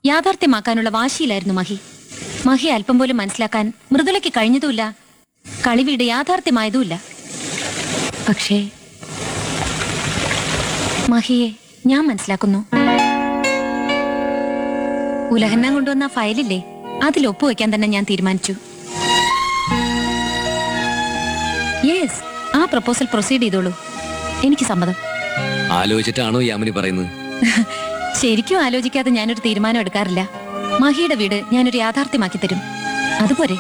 യാഥാർത്ഥ്യമാക്കാനുള്ള വാശിയിലായിരുന്നു മഹി മഹി അല്പം പോലും മനസ്സിലാക്കാൻ മൃദുലയ്ക്ക് കഴിഞ്ഞതുമില്ല കളിവീട് യാഥാർത്ഥ്യമായതുമില്ല പക്ഷേ മഹിയെ ഞാൻ മനസ്സിലാക്കുന്നു ഉലഹന്നാൻ കൊണ്ടുവന്ന ആ ഫയലില്ലേ അതിൽ ഒപ്പുവെക്കാൻ തന്നെ ഞാൻ തീരുമാനിച്ചു യെസ് ആ പ്രപ്പോസൽ പ്രൊസീഡ് ചെയ്തോളൂ എനിക്ക് സമ്മതം ആലോചിച്ചിട്ടാണോ യാമിനി പറയുന്നത് ശരിക്കും ആലോചിക്കാതെ ഞാനൊരു തീരുമാനം എടുക്കാറില്ല മഹിയുടെ വീട് ഞാനൊരു യാഥാർത്ഥ്യമാക്കി തരും അതുപോരെ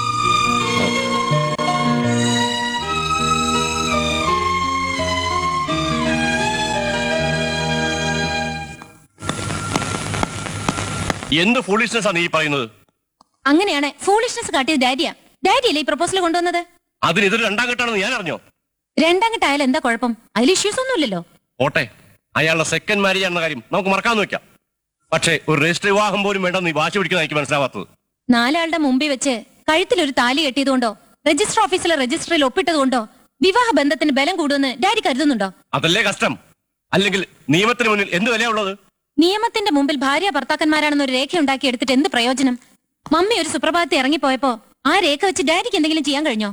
എന്ത് ഫൂളിഷ്നെസ് ആണ് ഈ പറയുന്നത് അങ്ങനെയാണ് ഫൂളിഷ്നെസ് കാട്ടിയത് ഡാഡിയാ ഡാഡിയല്ലേ ഈ പ്രപ്പോസൽ കൊണ്ടുവന്നത് അതിന് ഇതൊരു രണ്ടാം ഘട്ടമാണെന്ന് ഞാൻ അറിഞ്ഞോ രണ്ടാം ഘട്ടമായാലും എന്താ കുഴപ്പം അതിൽ ഇഷ്യൂസ് ഒന്നുമില്ലല്ലോ ഓട്ടെ അയാളുടെ സെക്കൻഡ് മാരേജ് ആണെന്ന കാര്യം നമുക്ക് മറക്കാന്ന് വെക്കാം പക്ഷേ ഒരു രജിസ്റ്റർ വിവാഹം പോലും വേണ്ടെന്ന് ഈ വാശി പിടിക്കുന്ന എനിക്ക് മനസ്സിലാവാത്തത് നാലാളുടെ മുമ്പിൽ വെച്ച് കഴുത്തിൽ ഒരു താലി കെട്ടിയതുകൊണ്ടോ രജിസ്റ്റർ ഓഫീസിലെ രജിസ്റ്ററിൽ ഒപ്പിട്ടതുകൊണ്ടോ വിവാഹ ബന്ധത്തിന് ബലം കൂടുമെന്ന് ഡാഡി കരുതുന്നുണ്ടോ അതല്ലേ കഷ്ടം അല്ലെങ്കിൽ നിയമത്തിന് മുന്നിൽ എന്ത് വിലയുള്ളത് നിയമത്തിന്റെ മുമ്പിൽ ഭാര്യ ഭർത്താക്കന്മാരാണെന്നൊരു രേഖ ഉണ്ടാക്കി എടുത്തിട്ട് എന്ത് പ്രയോജനം മമ്മി ഒരു സുപ്രഭാതത്തെ ഇറങ്ങിപ്പോയപ്പോ ആ രേഖ വെച്ച് ഡാഡിക്ക് എന്തെങ്കിലും ചെയ്യാൻ കഴിഞ്ഞോ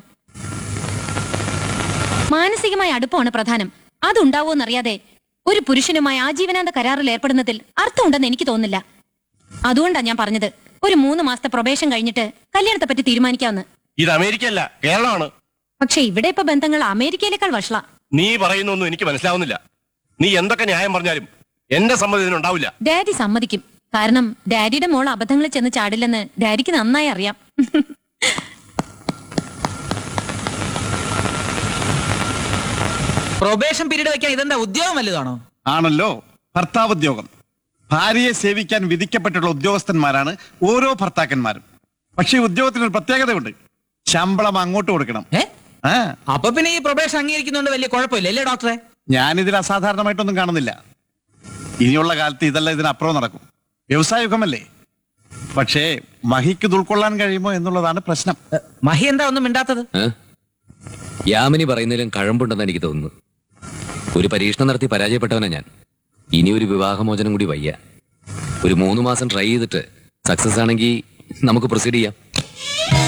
മാനസികമായ അടുപ്പമാണ് പ്രധാനം അതുണ്ടാവോന്നറിയാതെ ഒരു പുരുഷനുമായി ആജീവനാന്ത കരാറിൽ ഏർപ്പെടുന്നതിൽ അർത്ഥമുണ്ടെന്ന് എനിക്ക് തോന്നുന്നില്ല അതുകൊണ്ടാ ഞാൻ പറഞ്ഞത് ഒരു മൂന്ന് മാസത്തെ പ്രൊബേഷൻ കഴിഞ്ഞിട്ട് കല്യാണത്തെ പറ്റി തീരുമാനിക്കാമെന്ന് ഇത് അമേരിക്ക അല്ല കേരളമാണ് പക്ഷെ ഇവിടെ ഇപ്പൊ ബന്ധങ്ങൾ അമേരിക്കയിലേക്കാൾ വഷള നീ പറയുന്നൊന്നും എനിക്ക് മനസ്സിലാവുന്നില്ല നീ എന്തൊക്കെ ന്യായം പറഞ്ഞാലും എന്റെ സമ്മതി ഇതിനുണ്ടാവില്ല ഡാഡി സമ്മതിക്കും കാരണം ഡാഡിയുടെ മോൾ അബദ്ധങ്ങളിൽ ചെന്ന് ചാടില്ലെന്ന് ഡാഡിക്ക് നന്നായി അറിയാം പ്രൊബേഷൻ പീരീഡ് വെക്കാൻ ഇതെന്താ ഉദ്യോഗം വലുതാണോ ആണല്ലോ ഭർത്താവുദ്യോഗം ഭാര്യയെ സേവിക്കാൻ വിധിക്കപ്പെട്ടുള്ള ഉദ്യോഗസ്ഥന്മാരാണ് ഓരോ ഭർത്താക്കന്മാരും പക്ഷേ ഈ ഉദ്യോഗത്തിന് ഒരു പ്രത്യേകതയുണ്ട് ശമ്പളം അങ്ങോട്ട് കൊടുക്കണം ഏ ആ അപ്പൊ പിന്നെ ഈ പ്രൊബേഷൻ അംഗീകരിക്കുന്നതുകൊണ്ട് വലിയ കുഴപ്പമില്ല അല്ലേ ഡോക്ടറെ ഞാനിതിൽ അസാധാരണമായിട്ടൊന്നും കാണുന്നില്ല ഇനിയുള്ള കാലത്ത് ഇതെല്ലാം ഇതിനപ്പുറം നടക്കും വ്യവസായയുഗമല്ലേ പക്ഷേ മഹിക്ക് ഇത് ഉൾക്കൊള്ളാൻ കഴിയുമോ എന്നുള്ളതാണ് പ്രശ്നം ഏ, മഹി എന്താ ഒന്നും മിണ്ടാത്തത് ഏ? യാമിനി പറയുന്നതിലും കഴമ്പുണ്ടെന്ന് എനിക്ക് തോന്നുന്നു ഒരു പരീക്ഷണം നടത്തി പരാജയപ്പെട്ടവനാ ഞാൻ ഇനി ഒരു വിവാഹമോചനം കൂടി വയ്യ ഒരു മൂന്ന് മാസം ട്രൈ ചെയ്തിട്ട് സക്സസ് ആണെങ്കിൽ നമുക്ക് പ്രൊസീഡ് ചെയ്യാം